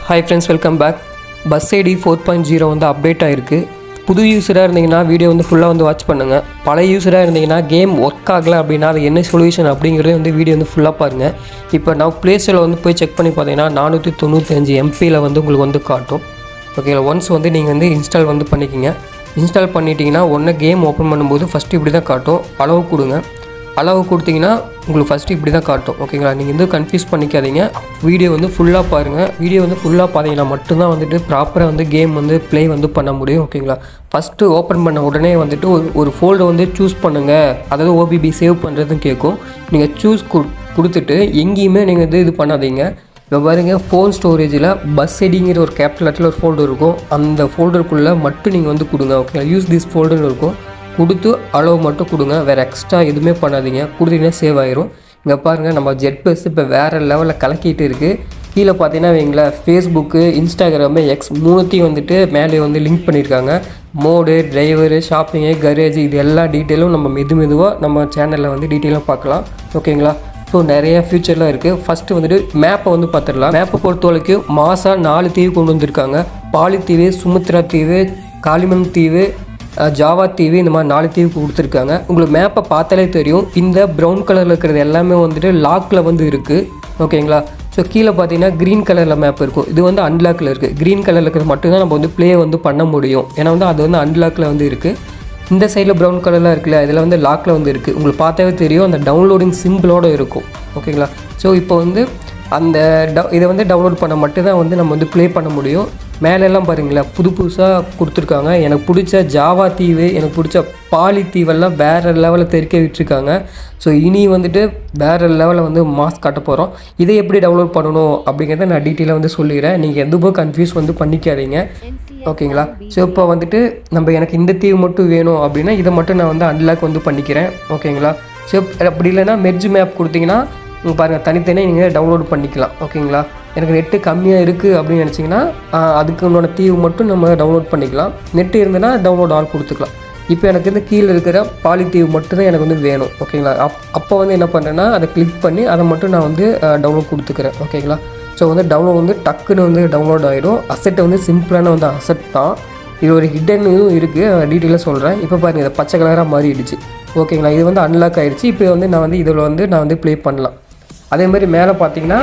hi friends welcome back bus ID four point zero வந்து update ஆகிருக்கு புது யூஸராக இருந்தீங்கன்னா வீடியோ வந்து ஃபுல்லாக வந்து வாட்ச் பண்ணுங்கள் பழைய யூஸராக இருந்தீங்கன்னா கேம் ஒர்க் ஆகலை அப்படின்னா அது என்ன சொல்யூஷன் அப்படிங்கிறத வந்து வீடியோ வந்து ஃபுல்லாக பாருங்கள் இப்போ நான் ப்ளே ஸ்டோரில் வந்து போய் செக் பண்ணி பார்த்தீங்கன்னா நானூற்றி தொண்ணூத்தஞ்சு எம்பியில் வந்து உங்களுக்கு வந்து காட்டும் ஓகேங்களா ஒன்ஸ் வந்து நீங்கள் வந்து இன்ஸ்டால் வந்து பண்ணிக்கிங்க இன்ஸ்டால் பண்ணிட்டீங்கன்னா ஒன்று கேம் ஓப்பன் பண்ணும்போது ஃபஸ்ட்டு இப்படி தான் காட்டும் அளவு கொடுங்க அளவு கொடுத்தீங்கன்னா உங்களுக்கு ஃபஸ்ட்டு இப்படி தான் காட்டும் ஓகேங்களா நீங்கள் வந்து கன்ஃபியூஸ் பண்ணிக்காதீங்க வீடியோ வந்து ஃபுல்லாக பாருங்கள் வீடியோ வந்து ஃபுல்லாக பார்த்தீங்கன்னா மட்டும்தான் வந்துட்டு ப்ராப்பராக வந்து கேம் வந்து ப்ளே வந்து பண்ண முடியும் ஓகேங்களா ஃபஸ்ட்டு ஓப்பன் பண்ண உடனே வந்துட்டு ஒரு ஒரு ஃபோல்டர் வந்து சூஸ் பண்ணுங்கள் அதாவது ஓபிபி சேவ் பண்ணுறதுன்னு கேட்கும் நீங்கள் சூஸ் கொடுத்துட்டு எங்கேயுமே நீங்கள் வந்து இது பண்ணாதீங்க இப்போ பாருங்க ஃபோன் ஸ்டோரேஜில் பஸ் எடிங்கிற ஒரு கேபிட்டல் லெட்டரில் ஒரு ஃபோல்டர் இருக்கும் அந்த ஃபோல்டருக்குள்ளே மட்டும் நீங்கள் வந்து கொடுங்க ஓகே யூஸ் திஸ் ஃபோல்டர்னு இருக்கும் கொடுத்து அளவு மட்டும் கொடுங்க வேறு எக்ஸ்ட்ரா எதுவுமே பண்ணாதீங்க கொடுத்தீங்கன்னா சேவ் ஆயிரும் இங்கே பாருங்கள் நம்ம ஜெட் பஸ் இப்போ வேறு லெவலில் கலக்கிட்டு இருக்குது கீழே பார்த்தீங்கன்னா வைங்களேன் ஃபேஸ்புக்கு இன்ஸ்டாகிராமு எக்ஸ் மூணுத்தையும் வந்துட்டு மேலே வந்து லிங்க் பண்ணியிருக்காங்க மோடு டிரைவரு ஷாப்பிங்கு கரேஜ் இது எல்லா டீட்டெயிலும் நம்ம மெது மெதுவாக நம்ம சேனலில் வந்து டீட்டெயிலாக பார்க்கலாம் ஓகேங்களா ஸோ நிறைய ஃபியூச்சர்லாம் இருக்குது ஃபஸ்ட்டு வந்துட்டு மேப்பை வந்து பார்த்துடலாம் மேப்பை பொறுத்த வரைக்கும் மாதம் நாலு தீவு கொண்டு வந்திருக்காங்க பாலி தீவு சுமுத்ரா தீவு காளிமம் தீவு அஹ், ஜாவா தீவு இந்த மாதிரி நாலு தீவு கொடுத்துருக்காங்க உங்களுக்கு மேப்பை பார்த்தாலே தெரியும் இந்த ப்ரௌன் கலரில் இருக்கிறது எல்லாமே வந்துட்டு லாக்கில் வந்து இருக்குது ஓகேங்களா ஸோ கீழே பார்த்தீங்கன்னா க்ரீன் கலரில் மேப் இருக்கும் இது வந்து அன்லாக்கில் இருக்குது க்ரீன் கலரில் இருக்கிறது மட்டும்தான் நம்ம வந்து ப்ளே வந்து பண்ண முடியும் ஏன்னா வந்து அது வந்து அன்லாக்கில் வந்து இருக்குது இந்த சைடில் ப்ரௌன் கலரில் இருக்குல்ல இதில் வந்து லாக்கில் வந்து இருக்குது உங்களுக்கு பார்த்தாவே தெரியும் அந்த டவுன்லோடிங் சிம்பிளோடு இருக்கும் ஓகேங்களா ஸோ இப்போ வந்து அந்த டவு இதை வந்து டவுன்லோட் பண்ண மட்டும்தான் வந்து நம்ம வந்து ப்ளே பண்ண முடியும் மேலெல்லாம் பாருங்களேன் புது புதுசாக கொடுத்துருக்காங்க எனக்கு பிடிச்ச ஜாவா தீவு எனக்கு பிடிச்ச பாலி தீவெல்லாம் வேறு லெவலில் தெறிக்க விட்டுருக்காங்க ஸோ இனி வந்துட்டு வேறு லெவலில் வந்து மாஸ் காட்ட போகிறோம் இதை எப்படி டவுன்லோட் பண்ணணும் அப்படிங்கிறத நான் டீட்டெயிலாக வந்து சொல்லிடுறேன் நீங்கள் எதுவும் கன்ஃபியூஸ் வந்து பண்ணிக்காதீங்க ஓகேங்களா ஸோ இப்போ வந்துட்டு நம்ம எனக்கு இந்த தீவு மட்டும் வேணும் அப்படின்னா இதை மட்டும் நான் வந்து அன்லாக் வந்து பண்ணிக்கிறேன் ஓகேங்களா ஸோ அப்படி இல்லைன்னா மெர்ஜ் மேப் கொடுத்தீங்கன்னா இங்க பாருங்கள் தனித்தனியாக நீங்கள் டவுன்லோட் பண்ணிக்கலாம் ஓகேங்களா எனக்கு நெட்டு கம்மியாக இருக்குது அப்படின்னு நினச்சிங்கன்னா அதுக்கு உன்னோட தீவு மட்டும் நம்ம டவுன்லோட் பண்ணிக்கலாம் நெட்டு இருந்ததுன்னா டவுன்லோட் ஆல் கொடுத்துக்கலாம் இப்போ எனக்கு இந்த கீழே இருக்கிற பாலி தீவு மட்டும் தான் எனக்கு வந்து வேணும் ஓகேங்களா அப் அப்போ வந்து என்ன பண்ணுறேன்னா அதை கிளிக் பண்ணி அதை மட்டும் நான் வந்து டவுன்லோட் கொடுத்துக்கிறேன் ஓகேங்களா ஸோ வந்து டவுன்லோட் வந்து டக்குன்னு வந்து டவுன்லோட் ஆகிடும் அசெட் வந்து சிம்பிளான வந்து அசெட் தான் இது ஒரு ஹிடன் இதுவும் இருக்குது டீட்டெயிலாக சொல்கிறேன் இப்போ பாருங்கள் இது பச்சை கலராக மாறிடுச்சு ஓகேங்களா இது வந்து அன்லாக் ஆகிடுச்சு இப்போ வந்து நான் வந்து இதில் வந்து நான் வந்து ப்ளே பண்ணலாம் அதே மாதிரி மேலே பார்த்தீங்கன்னா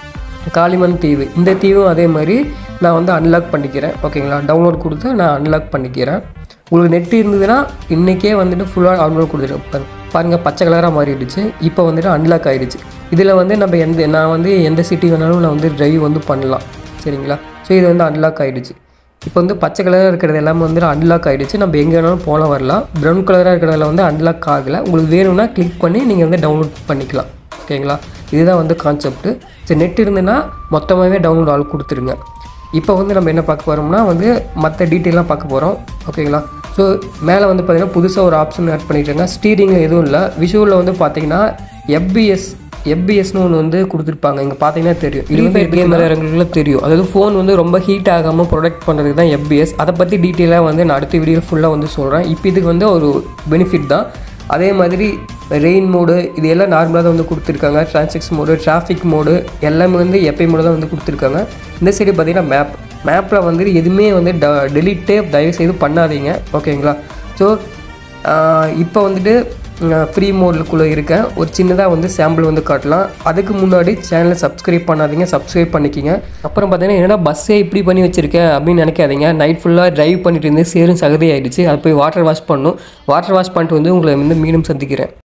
காளிமன் தீவு இந்த தீவும் அதே மாதிரி நான் வந்து அன்லாக் பண்ணிக்கிறேன் ஓகேங்களா டவுன்லோட் கொடுத்து நான் அன்லாக் பண்ணிக்கிறேன் உங்களுக்கு நெட் இருந்ததுன்னா இன்றைக்கே வந்துட்டு ஃபுல்லாக டவுன்லோட் கொடுத்துருப்பேன் பாருங்கள் பச்சை கலராக மாறிடுச்சு இப்போ வந்துட்டு அன்லாக் ஆகிடுச்சு இதில் வந்து நம்ம எந்த நான் வந்து எந்த சிட்டி வேணாலும் நான் வந்து ட்ரைவ் வந்து பண்ணலாம் சரிங்களா ஸோ இது வந்து அன்லாக் ஆகிடுச்சு இப்போ வந்து பச்சை கலராக இருக்கிறது எல்லாமே வந்து அன்லாக் ஆகிடுச்சு நம்ம எங்கே வேணாலும் போகலாம் வரலாம் ப்ரௌன் கலராக இருக்கிறதுல வந்து அன்லாக் ஆகலை உங்களுக்கு வேணும்னா கிளிக் பண்ணி நீங்கள் வந்து டவுன்லோட் பண்ணிக்கலாம் ஓகேங்களா இதுதான் வந்து கான்செப்ட்டு சரி நெட் இருந்துன்னா மொத்தமாகவே டவுன்லோட் ஆள் கொடுத்துருங்க இப்போ வந்து நம்ம என்ன பார்க்க போகிறோம்னா வந்து மற்ற டீட்டெயிலாம் பார்க்க போகிறோம் ஓகேங்களா ஸோ மேலே வந்து பார்த்தீங்கன்னா புதுசாக ஒரு ஆப்ஷன் ஆட் பண்ணிட்டாங்க ஸ்டீரிங்கில் எதுவும் இல்லை விஷுவலில் வந்து பார்த்தீங்கன்னா எஃபிஎஸ் எஃபிஎஸ்னு ஒன்று வந்து கொடுத்துருப்பாங்க இங்கே பார்த்தீங்கன்னா தெரியும் இது வந்து கேம் விளையாடுறவங்களுக்கு தெரியும் அதாவது ஃபோன் வந்து ரொம்ப ஹீட் ஆகாமல் ப்ரொடெக்ட் பண்ணுறதுக்கு தான் எஃபிஎஸ் அதை பற்றி டீட்டெயிலாக வந்து நான் அடுத்த வீடியோ ஃபுல்லாக வந்து சொல்கிறேன் இப்போ இதுக்கு வந்து ஒரு பெனிஃபிட் தான் அதே மாதிரி ரெயின் மோடு இது எல்லாம் நார்மலாக தான் வந்து கொடுத்துருக்காங்க டிரான்சிக்ஸ் மோடு டிராஃபிக் மோடு எல்லாமே வந்து எப்பை மோடு தான் வந்து கொடுத்துருக்காங்க இந்த சைடு பார்த்தீங்கன்னா மேப் மேப்பில் வந்து எதுவுமே வந்து ட டெலிட்டே தயவு செய்து பண்ணாதீங்க ஓகேங்களா ஸோ இப்போ வந்துட்டு ஃப்ரீ மோடுக்குள்ளே இருக்கேன் ஒரு சின்னதாக வந்து சாம்பிள் வந்து காட்டலாம் அதுக்கு முன்னாடி சேனலை சப்ஸ்கிரைப் பண்ணாதீங்க சப்ஸ்கிரைப் பண்ணிக்கிங்க அப்புறம் பார்த்தீங்கன்னா என்னடா பஸ்ஸே இப்படி பண்ணி வச்சுருக்கேன் அப்படின்னு நினைக்காதீங்க நைட் ஃபுல்லாக டிரைவ் பண்ணிட்டு இருந்து சேரும் சகதி ஆயிடுச்சு அது போய் வாட்டர் வாஷ் பண்ணணும் வாட்டர் வாஷ் பண்ணிட்டு வந்து உங்களை வந்து மீண்டும் சந்திக்கிறேன்